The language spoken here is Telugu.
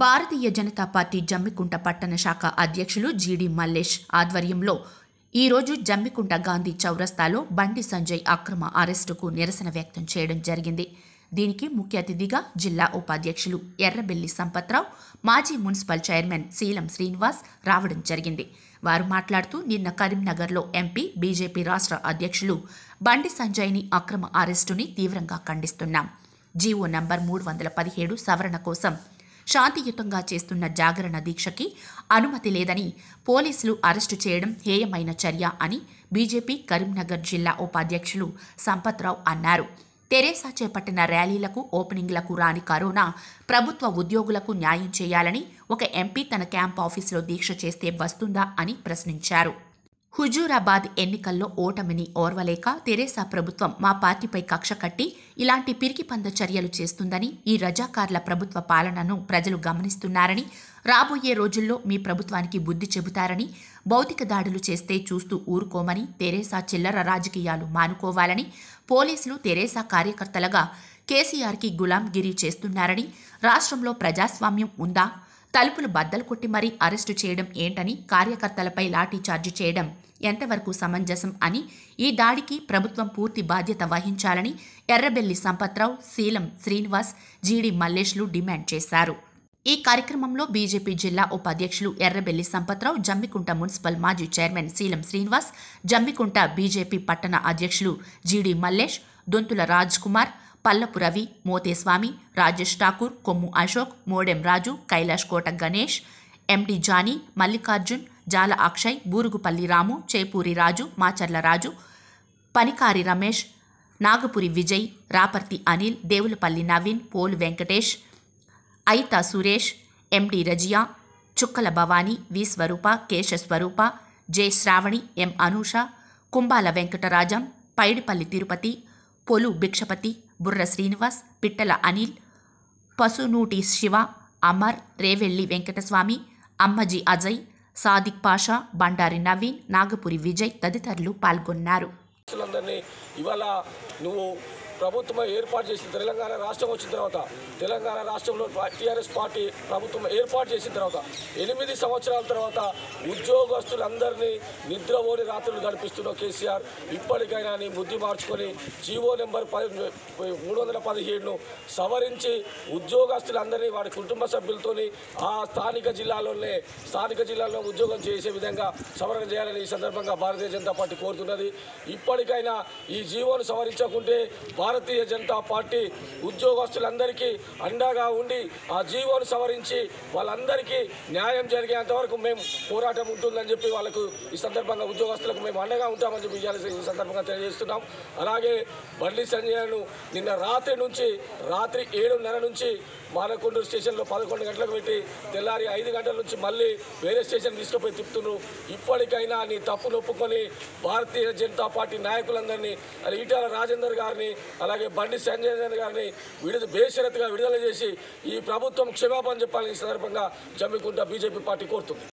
భారతీయ జనతా పార్టీ జమ్మికుంట పట్టణ శాఖ అధ్యక్షులు జీడి మల్లేష్ ఆధ్వర్యంలో ఈరోజు జమ్మికుంట గాంధీ చౌరస్తాలో బండి సంజయ్ అక్రమ అరెస్టుకు నిరసన వ్యక్తం చేయడం జరిగింది దీనికి ముఖ్య అతిథిగా జిల్లా ఉపాధ్యక్షులు ఎర్రబెల్లి సంపత్రావు మాజీ మున్సిపల్ చైర్మన్ శీలం శ్రీనివాస్ రావడం జరిగింది వారు మాట్లాడుతూ నిన్న కరీంనగర్లో ఎంపీ బీజేపీ రాష్ట్ర అధ్యక్షులు బండి సంజయ్ని అక్రమ అరెస్టుని తీవ్రంగా ఖండిస్తున్నాం జీవో నంబర్ మూడు వందల పదిహేడు సవరణ కోసం శాంతియుతంగా చేస్తున్న జాగరణ దీక్షకి అనుమతి లేదని పోలీసులు అరెస్టు చేయడం హేయమైన చర్య అని బీజేపీ కరీంనగర్ జిల్లా ఉపాధ్యక్షులు సంపత్రావు అన్నారు తెరేసా చేపట్టిన ర్యాలీలకు ఓపెనింగ్లకు రాని కరోనా ప్రభుత్వ ఉద్యోగులకు న్యాయం చేయాలని ఒక ఎంపీ తన క్యాంప్ ఆఫీసులో దీక్ష చేస్తే వస్తుందా అని ప్రశ్నించారు హుజూరాబాద్ ఎన్నికల్లో ఓటమిని ఓర్వలేక తెరేసా ప్రభుత్వం మా పార్టీపై కక్ష కట్టి ఇలాంటి పిరికిపంద చర్యలు చేస్తుందని ఈ రజాకార్ల ప్రభుత్వ పాలనను ప్రజలు గమనిస్తున్నారని రాబోయే రోజుల్లో మీ ప్రభుత్వానికి బుద్ధి చెబుతారని భౌతిక దాడులు చేస్తే చూస్తూ ఊరుకోమని తెరేసా చిల్లర రాజకీయాలు మానుకోవాలని పోలీసులు తెరేసా కార్యకర్తలుగా కేసీఆర్కి గులాంగిరి చేస్తున్నారని రాష్ట్రంలో ప్రజాస్వామ్యం ఉందా తలుపులు బద్దలు కొట్టి మరీ అరెస్టు చేయడం ఏంటని కార్యకర్తలపై లాఠీచార్జి చేయడం ఎంతవరకు సమంజసం అని ఈ దాడికి ప్రభుత్వం పూర్తి బాధ్యత వహించాలని ఎర్రబెల్లి సంపత్రావు శీలం శ్రీనివాస్ జీడి మల్లేష్లు డిమాండ్ చేశారు ఈ కార్యక్రమంలో బీజేపీ జిల్లా ఉపాధ్యక్షులు ఎర్రబెల్లి సంపత్రావు జమ్మికుంట మున్సిపల్ మాజీ చైర్మన్ శీలం శ్రీనివాస్ జమ్మికుంట బీజేపీ పట్టణ అధ్యక్షులు జీడి మల్లేష్ దొంతుల రాజ్ కుమార్ పల్లపు రవి మోతేస్వామి రాజేష్ ఠాకూర్ కొమ్ము అశోక్ మోడెం రాజు కైలాష్ కోట గణేష్ ఎండి జానీ మల్లికార్జున్ జాల అక్షయ్ బూరుగుపల్లి రాము చేపూరి రాజు మాచర్ల రాజు పనికారి రమేష్ నాగపురి విజయ్ రాపర్తి అనిల్ దేవులపల్లి నవీన్ పోలు వెంకటేష్ అయితా సురేష్ ఎండి రజియా చుక్కల భవానీ వి స్వరూప కేశ స్వరూప జె శ్రావణి ఎం అనూష కుంబాల వెంకటరాజం పైడిపల్లి తిరుపతి పొలు భిక్షపతి బుర్ర శ్రీనివాస్ పిట్టల అనిల్ పసునూటి శివ అమర్ రేవెల్లి వెంకటస్వామి అమ్మజీ అజయ్ సాదిక్ పాషా బండారి నవీన్ నాగపురి విజయ్ తదితరులు పాల్గొన్నారు అందరినీ ఇవాళ నువ్వు ప్రభుత్వం ఏర్పాటు చేసిన తెలంగాణ రాష్ట్రం వచ్చిన తర్వాత తెలంగాణ రాష్ట్రంలో టీఆర్ఎస్ పార్టీ ప్రభుత్వం ఏర్పాటు చేసిన తర్వాత ఎనిమిది సంవత్సరాల తర్వాత ఉద్యోగస్తులందరినీ నిద్రపోని రాత్రులు గడిపిస్తున్న కేసీఆర్ ఇప్పటికైనా నీ బుద్ధి మార్చుకొని జీవో నెంబర్ పది మూడు వందల పదిహేడును సవరించి ఉద్యోగస్తులందరినీ వాడి కుటుంబ సభ్యులతోని ఆ స్థానిక జిల్లాలోనే స్థానిక జిల్లాలో ఉద్యోగం చేసే విధంగా సవరణ చేయాలని ఈ సందర్భంగా భారతీయ జనతా పార్టీ కోరుతున్నది ఇప్పటికైనా ఈ జీవోను సవరించకుంటే భారతీయ జనతా పార్టీ ఉద్యోగస్తులందరికీ అండగా ఉండి ఆ జీవోను సవరించి వాళ్ళందరికీ న్యాయం జరిగేంత వరకు మేము పోరాటం ఉంటుందని చెప్పి వాళ్ళకు ఈ సందర్భంగా ఉద్యోగస్తులకు మేము అండగా ఉంటామని చెప్పి ఇవాళ ఈ సందర్భంగా తెలియజేస్తున్నాం అలాగే బండి సంజయ్ను నిన్న రాత్రి నుంచి రాత్రి ఏడున్నర నుంచి మానకొండూరు స్టేషన్లో పదకొండు గంటలకు పెట్టి తెల్లారి ఐదు గంటల నుంచి మళ్ళీ వేరే స్టేషన్ తీసుకుపోయి తిప్పుతున్నారు ఇప్పటికైనా నీ తప్పు నొప్పుకొని భారతీయ జనతా పార్టీ నాయకులందరినీ అది ఈటాల రాజేందర్ గారిని అలాగే బండి సంజయ్ గారిని విడుదల బేషరత్గా విడుదల చేసి ఈ ప్రభుత్వం క్షమాపణ చెప్పాలని ఈ సందర్భంగా జమ్మికుంట బీజేపీ పార్టీ కోరుతుంది